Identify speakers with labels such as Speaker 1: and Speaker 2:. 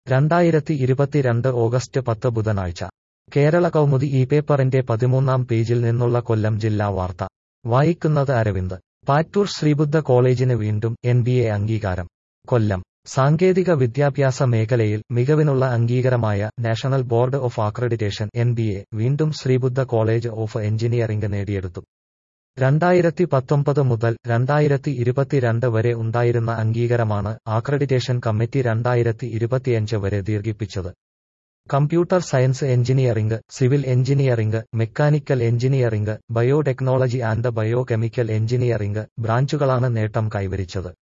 Speaker 1: രണ്ടായിരത്തി ഇരുപത്തിരണ്ട് ഓഗസ്റ്റ് പത്ത് ബുധനാഴ്ച കേരള കൗമുദി ഈ പേപ്പറിന്റെ പതിമൂന്നാം പേജിൽ നിന്നുള്ള കൊല്ലം ജില്ലാ വാർത്ത വായിക്കുന്നത് അരവിന്ദ് പാറ്റൂർ ശ്രീബുദ്ധ കോളേജിന് വീണ്ടും എൻ ബി എ അംഗീകാരം കൊല്ലം സാങ്കേതിക വിദ്യാഭ്യാസ മേഖലയിൽ മികവിനുള്ള അംഗീകാരമായ national board of accreditation N B A വീണ്ടും ശ്രീബുദ്ധ കോളേജ് ഓഫ് എഞ്ചിനീയറിംഗ് നേടിയെടുത്തു രണ്ടായിരത്തി പത്തൊമ്പത് മുതൽ രണ്ടായിരത്തി ഇരുപത്തിരണ്ട് വരെ ഉണ്ടായിരുന്ന അംഗീകാരമാണ് അക്രഡിറ്റേഷൻ കമ്മിറ്റി രണ്ടായിരത്തി ഇരുപത്തിയഞ്ച് വരെ ദീർഘിപ്പിച്ചത് computer science engineering civil engineering mechanical engineering biotechnology and biochemical engineering ബ്രാഞ്ചുകളാണ് നേട്ടം കൈവരിച്ചത്